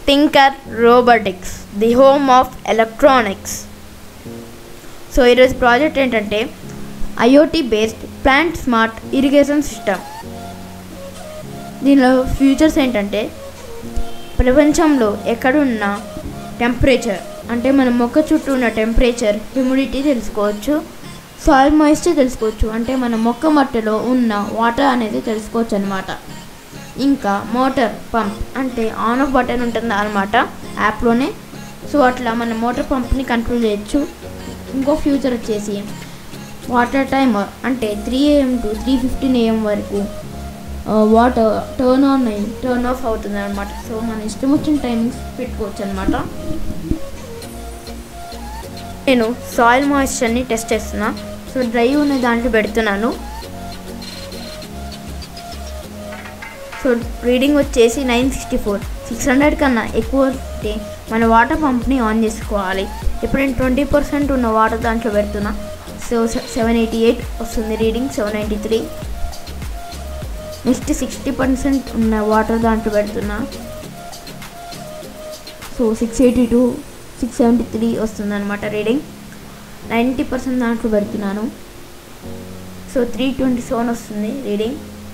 tinker robotics the home of electronics so ఈరోజు project ఏంటంటే IoT based plant smart irrigation system దీనిలో futures ఏంటంటే ప్రపంచంలో ఎక్కడున్న టెంపరేచర్ అంటే మన మొక్క చుట్టూ ఉన్న టెంపరేచర్ హ్యూమిడిటీ తెలుసుకోవచ్చు సాయిల్ మాయిస్చర్ తెలుసుకోవచ్చు అంటే మన మొక్క మట్టిలో ఉన్న వాటర్ అనేది తెలుసుకోవచ్చు అనమాట ఇంకా మోటార్ పంప్ అంటే ఆన్ ఆఫ్ బటన్ ఉంటుంది అనమాట యాప్లోనే సో అట్లా మన మోటార్ పంప్ని కంట్రోల్ చేయొచ్చు ఇంకో ఫ్యూచర్ వచ్చేసి వాటర్ టైమర్ అంటే three AM to three fifteen AM వరకు వాటర్ టర్న్ ఆన్ అయ్యి టర్న్ ఆఫ్ అవుతుంది అనమాట సో మన ఇష్టం వచ్చిన టైమింగ్స్ పెట్టుకోవచ్చు అనమాట నేను సాయిల్ మాయిశ్చర్ని టెస్ట్ చేస్తున్నా సో డ్రై ఉన్న దాంట్లో పెడుతున్నాను సో రీడింగ్ వచ్చేసి nine sixty four six hundred కన్నా ఎక్కువ ఉంటే మన వాటర్ పంప్ని ఆన్ చేసుకోవాలి ఇప్పుడు నేను ట్వంటీ పర్సెంట్ ఉన్న వాటర్ దాంట్లో పెడుతున్నా సో సెవెన్ ఎయిటీ ఎయిట్ వస్తుంది reading seven ninety three next sixty percent ఉన్న వాటర్ దాంట్లో పెడుతున్నా so six eighty two six seventy three వస్తుంది అనమాట రీడింగ్ నైంటీ పర్సెంట్ దాంట్లో పెడుతున్నాను సో త్రీ ట్వంటీ సెవెన్ వస్తుంది రీడింగ్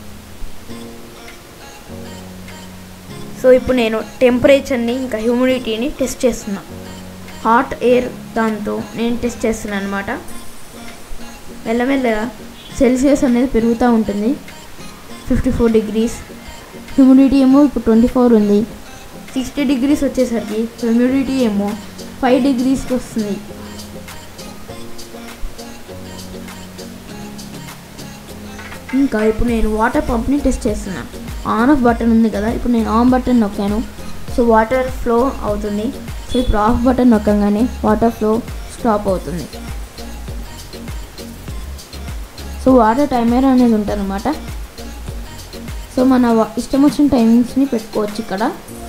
సో ఇప్పుడు నేను టెంపరేచర్ని ఇంకా హ్యూమిడిటీని టెస్ట్ చేస్తున్నా హాట్ ఎయిర్ దాంతో నేను టెస్ట్ చేస్తున్నాను అనమాట మెల్లమెల్లగా సెల్సియస్ అనేది పెరుగుతూ ఉంటుంది ఫిఫ్టీ ఫోర్ డిగ్రీస్ హ్యూమిడిటీ ఏమో ఇప్పుడు ట్వంటీ ఫోర్ ఉంది సిక్స్టీ డిగ్రీస్ వచ్చేసరికి హ్యూమిడిటీ ఏమో ఫైవ్ డిగ్రీస్కి వస్తుంది ఇంకా ఇప్పుడు నేను వాటర్ పంప్ని టెస్ట్ చేస్తున్నా ఆన్ ఆఫ్ బటన్ ఉంది కదా ఇప్పుడు నేను ఆన్ బటన్ నొక్కాను సో వాటర్ ఫ్లో అవుతుంది సో ఇప్పుడు ఆఫ్ బటన్ నొక్కగానే వాటర్ ఫ్లో స్టాప్ అవుతుంది సో వాటర్ టైమర్ అనేది ఉంటుంది అనమాట సో మన వ- ఇష్టం వచ్చిన టైమింగ్స్ని పెట్టుకోవచ్చు ఇక్కడ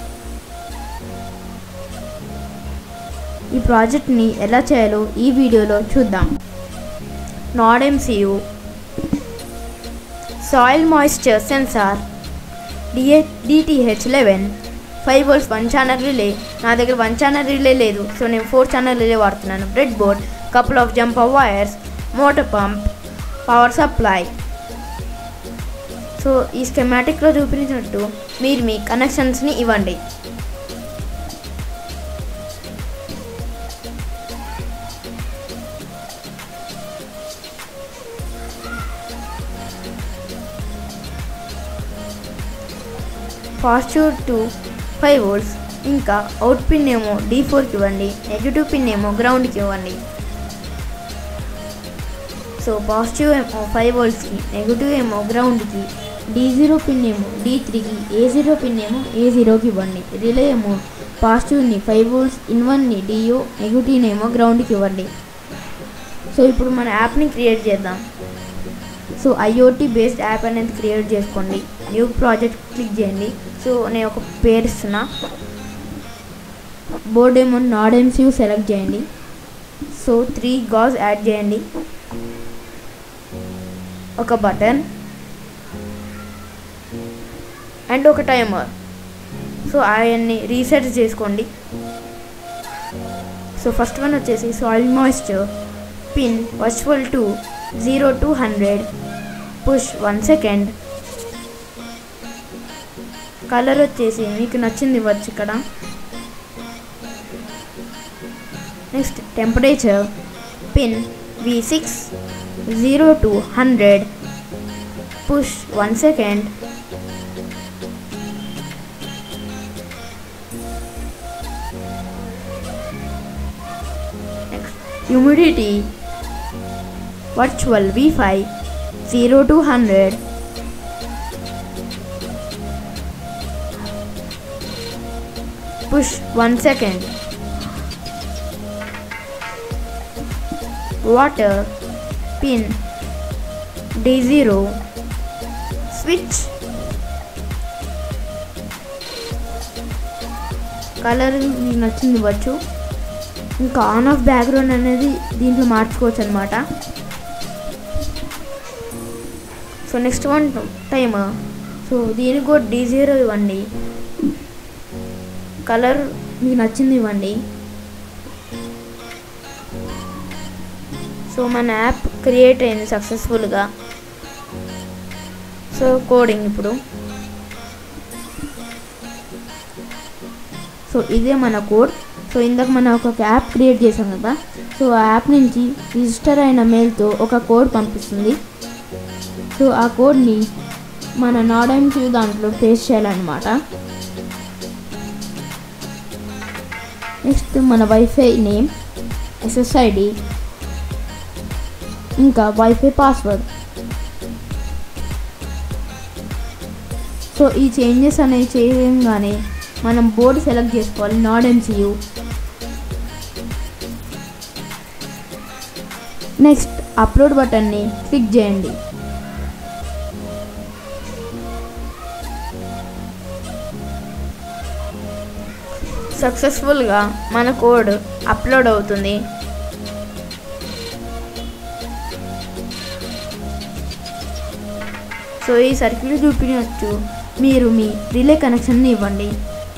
ఈ ప్రాజెక్ట్ని ఎలా చేయాలో ఈ వీడియోలో చూద్దాం node MCU soil moisture sensor డిఏ DTH eleven five volts one channel relay నా దగ్గర వన్ ఛానల్ రిలే లేదు సో నేను ఫోర్ ఛానల్ రిలే వాడుతున్నాను breadboard couple of jumper wires motor pump power supply so ఈ స్కెమాటిక్లో చూపించినట్టు మీరు మీ కనెక్షన్స్ని ఇవ్వండి పాజిటివ్ టు ఫైవ్ వోల్ట్స్ ఇంకా అవుట్ పిన్ ఏమో డీ ఫోర్కి ఇవ్వండి నెగిటివ్ పిన్ ఏమో గ్రౌండ్కి ఇవ్వండి సో పాజిటివ్ ఏమో ఫైవ్ వోల్ట్స్కి నెగిటివ్ ఏమో గ్రౌండ్కి డి జీరో పిన్ ఏమో డి త్రీకి ఏ జీరో పిన్ ఏమో ఏ జీరోకి ఇవ్వండి రిలే ఏమో పాజిటివ్ని ఫైవ్ వోల్ట్స్ ఇన్ వన్ని డియో నెగిటివ్ ఏమో గ్రౌండ్కి ఇవ్వండి సో ఇప్పుడు మన యాప్ని క్రియేట్ చేద్దాం సో ఐఓటీ బేస్డ్ యాప్ అనేది క్రియేట్ చేసుకోండి న్యూ ప్రాజెక్ట్ క్లిక్ చేయండి సో నేను ఒక పేరు ఇస్తున్నా బోర్డ్ ఏమో నాడ్ ఎంసీయూ సెలెక్ట్ చేయండి సో త్రీ గాజ్ యాడ్ చేయండి ఒక బటన్ అండ్ ఒక టైమర్ సో అవన్నీ రీసెట్ చేసుకోండి సో ఫస్ట్ వన్ వచ్చేసి soil moisture pin virtual two zero to hundred push one second colour వచ్చేసి మీకు నచ్చింది ఇవ్వచ్చు ఇక్కడ next temperature pin V six zero to hundred push one second next humidity virtual V five zero to hundred push one second water pin D zero switch colour మీకు నచ్చింది ఇవ్వచ్చు ఇంకా on off background అనేది దీంట్లో మార్చుకోవచ్చు అనమాట so next one time so దీనికి కూడా డీ జీరో ఇవ్వండి కలర్ మీకు నచ్చింది ఇవ్వండి సో మన యాప్ క్రియేట్ అయింది సక్సెస్ఫుల్గా సో కోడింగ్ ఇప్పుడు సో ఇదే మన కోడ్ సో ఇందాక మనం ఒక యాప్ క్రియేట్ చేసాం కదా సో ఆ యాప్ నుంచి రిజిస్టర్ అయిన మెయిల్తో ఒక కోడ్ పంపిస్తుంది సో ఆ కోడ్ని మన నాడెంక్యూ దాంట్లో పేస్ట్ చేయాలన్నమాట నెక్స్ట్ మన వైఫై నేమ్ ఎస్ఎస్ఐడి ఇంకా వైఫై పాస్వర్డ్ సో ఈ చేంజెస్ అనేవి చేయగానే మనం బోర్డు సెలెక్ట్ చేసుకోవాలి నాడ్ ఎంసీయూ నెక్స్ట్ అప్లోడ్ బటన్ని క్లిక్ చేయండి సక్సెస్ఫుల్గా మన కోడ్ అప్లోడ్ అవుతుంది సో ఈ సర్క్యూట్ చూపించవచ్చు మీరు మీ రిలే కనెక్షన్ని ఇవ్వండి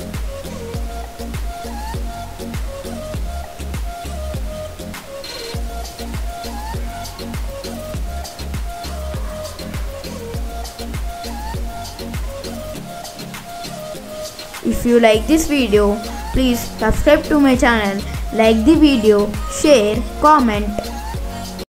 If you like this video, please subscribe to my channel, like the video, share, comment